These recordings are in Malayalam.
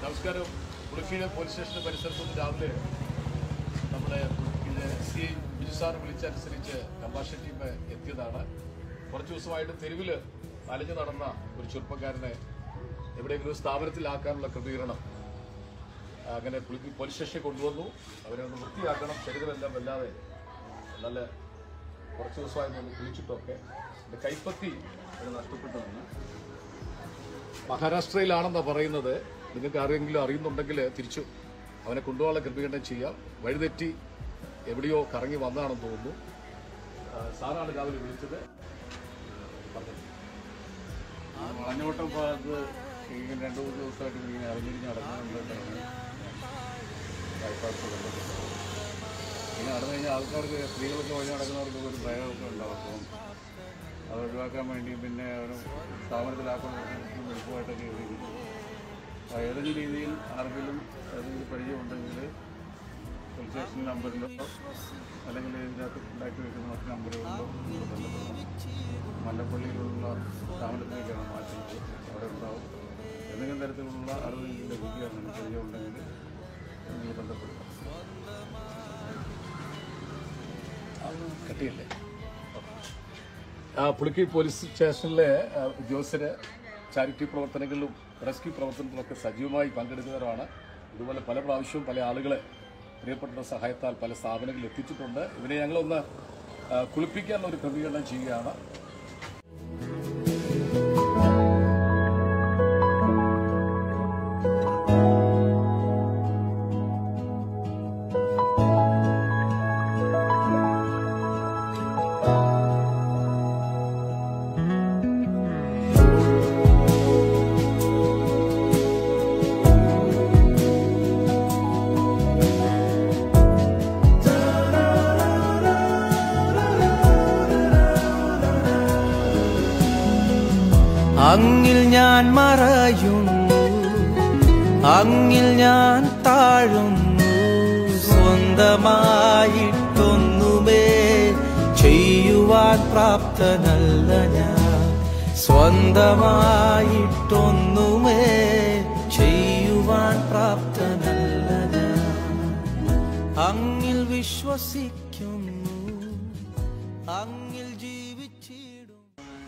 നമസ്കാരം പുളിക്കീഴ് പോലീസ് സ്റ്റേഷൻ പരിസരത്ത് നിന്ന് രാവിലെ നമ്മുടെ ഇത് സി ഐ ബിജു സാർ വിളിച്ചനുസരിച്ച് കമ്പാഷൻ ടീം എത്തിയതാണ് കുറച്ച് ദിവസമായിട്ട് തെരുവിൽ അലഞ്ഞു നടന്ന ഒരു ചെറുപ്പക്കാരനെ എവിടെയെങ്കിലും ഒരു സ്ഥാപനത്തിലാക്കാനുള്ള ക്രമീകരണം അങ്ങനെ പുളിക്കി പോലീസ് സ്റ്റേഷനിൽ കൊണ്ടുവന്നു അവരെ ഒന്ന് വൃത്തിയാക്കണം ശരീരമെല്ലാം വല്ലാതെ നല്ല കുറച്ച് ദിവസമായി ഒന്ന് കുളിച്ചിട്ടൊക്കെ എൻ്റെ കൈപ്പത്തി ഒരു നഷ്ടപ്പെട്ടതാണ് മഹാരാഷ്ട്രയിലാണെന്നാണ് പറയുന്നത് നിങ്ങൾക്ക് ആരെങ്കിലും അറിയുന്നുണ്ടെങ്കിൽ തിരിച്ചു അവനെ കൊണ്ടുപോകാനുള്ള ക്രമീകരണം ചെയ്യാം വഴിതെറ്റി എവിടെയോ കറങ്ങി വന്നതാണെന്ന് തോന്നുന്നു ആ, സാറാണ് രാവിലെ വിളിച്ചത് പറഞ്ഞത്. വളഞ്ഞോട്ടം ഭാഗത്ത് ഇങ്ങനെ രണ്ടു മൂന്ന് ദിവസമായിട്ട് ഇങ്ങനെ അറിഞ്ഞിരിഞ്ഞ് നടക്കുന്നുണ്ടെന്നാണ് ബൈപ്പാസ് ബന്ധപ്പെട്ടത് ഇങ്ങനെ നടന്നു കഴിഞ്ഞാൽ ആൾക്കാർക്ക് സ്ത്രീകളൊക്കെ വഴി നടക്കുന്നവർക്ക് ഒരു ഭയമൊക്കെ ഉണ്ടാവും അപ്പം അത് ഒഴിവാക്കാൻ വേണ്ടി പിന്നെ അവർ സ്ഥാപനത്തിലാക്കുന്ന എളുപ്പമായിട്ടൊക്കെ എഴുതിയിരിക്കും അപ്പോൾ ഏതെങ്കിലും രീതിയിൽ ആർക്കെങ്കിലും ഏതെങ്കിലും പരിചയമുണ്ടെങ്കിൽ പോലീസ് സ്റ്റേഷൻ നമ്പറിലോ അല്ലെങ്കിൽ ഇതിനകത്ത് ഉണ്ടാക്കി വെക്കുന്ന മറ്റു നമ്പറുകളിലോ നിങ്ങൾ ബന്ധപ്പെടണം മല്ലപ്പള്ളിയിലുള്ള സ്ഥാപനത്തിലേക്കാണ് മാറ്റുന്നത് അവിടെ ഉണ്ടാവും എന്തെങ്കിലും തരത്തിലുള്ള അറിവ് നിങ്ങൾക്ക് ലഭിക്കുകയാണെന്ന് പരിചയമുണ്ടെങ്കിൽ നിങ്ങൾ ബന്ധപ്പെടുക കട്ടിയല്ലേ ആ പുളിക്കി പോലീസ് സ്റ്റേഷനിലെ ആ, ഉദ്യോഗസ്ഥര് ചാരിറ്റി പ്രവർത്തനങ്ങളിലും റെസ്ക്യൂ പ്രവർത്തനത്തിലൊക്കെ സജീവമായി പങ്കെടുക്കുന്നവരാണ് ഇതുപോലെ പല പ്രാവശ്യവും പല ആളുകളെ പ്രിയപ്പെട്ട സഹായത്താൽ പല സ്ഥാപനങ്ങളിൽ എത്തിച്ചിട്ടുണ്ട് ഇവരെ ഞങ്ങളൊന്ന് ആ, കുളിപ്പിക്കാനുള്ള ഒരു ക്രമീകരണം ചെയ്യുകയാണ് അങ്ങിൽ ഞാൻ മറയുന്നു അങ്ങിൽ ഞാൻ താഴുന്നു സ്വന്തമായിട്ടൊന്നുമേ ചെയ്യുവാൻ പ്രാപ്തനല്ല ഞാൻ സ്വന്തമായിട്ടൊന്നുമേ ചെയ്യുവാൻ പ്രാപ്തനല്ല ഞാൻ അങ്ങിൽ വിശ്വസിക്കുന്നു അങ്ങിൽ ജീവിച്ചിടും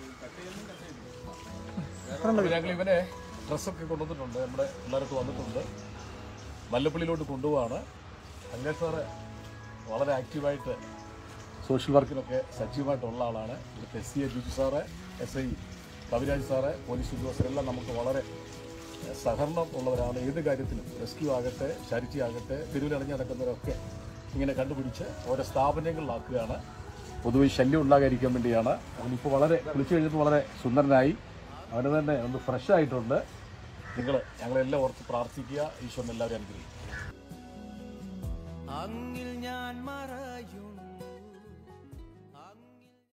അപ്പോൾ ഞങ്ങൾ ഇവനെ ഡ്രസ്സൊക്കെ കൊണ്ടുവന്നിട്ടുണ്ട് നമ്മുടെ പിള്ളേർക്ക് വന്നിട്ടുണ്ട് മല്ലപ്പള്ളിയിലോട്ട് കൊണ്ടുപോവാണ് അന്വേഷ് സാറ് വളരെ ആക്റ്റീവായിട്ട് സോഷ്യൽ വർക്കിലൊക്കെ സജീവമായിട്ടുള്ള ആളാണ് ഇവിടുത്തെ S C A Biju sir S I Kaviraj sir police ഉദ്യോഗസ്ഥരെല്ലാം നമുക്ക് വളരെ ഏഹ്, സഹകരണം ഉള്ളവരാണ് ഏത് കാര്യത്തിലും റെസ്ക്യൂ ആകട്ടെ ചാരിറ്റി ആകട്ടെ തെരുവിലണിഞ്ഞ് നടക്കുന്നവരൊക്കെ ഇങ്ങനെ കണ്ടുപിടിച്ച് ഓരോ സ്ഥാപനങ്ങളിലാക്കുകയാണ് പൊതുവെ ശല്യം ഉണ്ടാകാതിരിക്കാൻ വേണ്ടിയാണ് അവനിപ്പോൾ വളരെ കുളിച്ചു കഴിഞ്ഞിട്ട് വളരെ സുന്ദരനായി അവന് തന്നെ ഒന്ന് ഫ്രഷ് ആയിട്ടുണ്ട് നിങ്ങൾ ഞങ്ങളെല്ലാം ഓർത്ത് പ്രാർത്ഥിക്കുക ഈശ്വരൻ എല്ലാവരും അനുഗ്രഹിക്കും അങ്ങിൽ ഞാൻ മറയുന്നു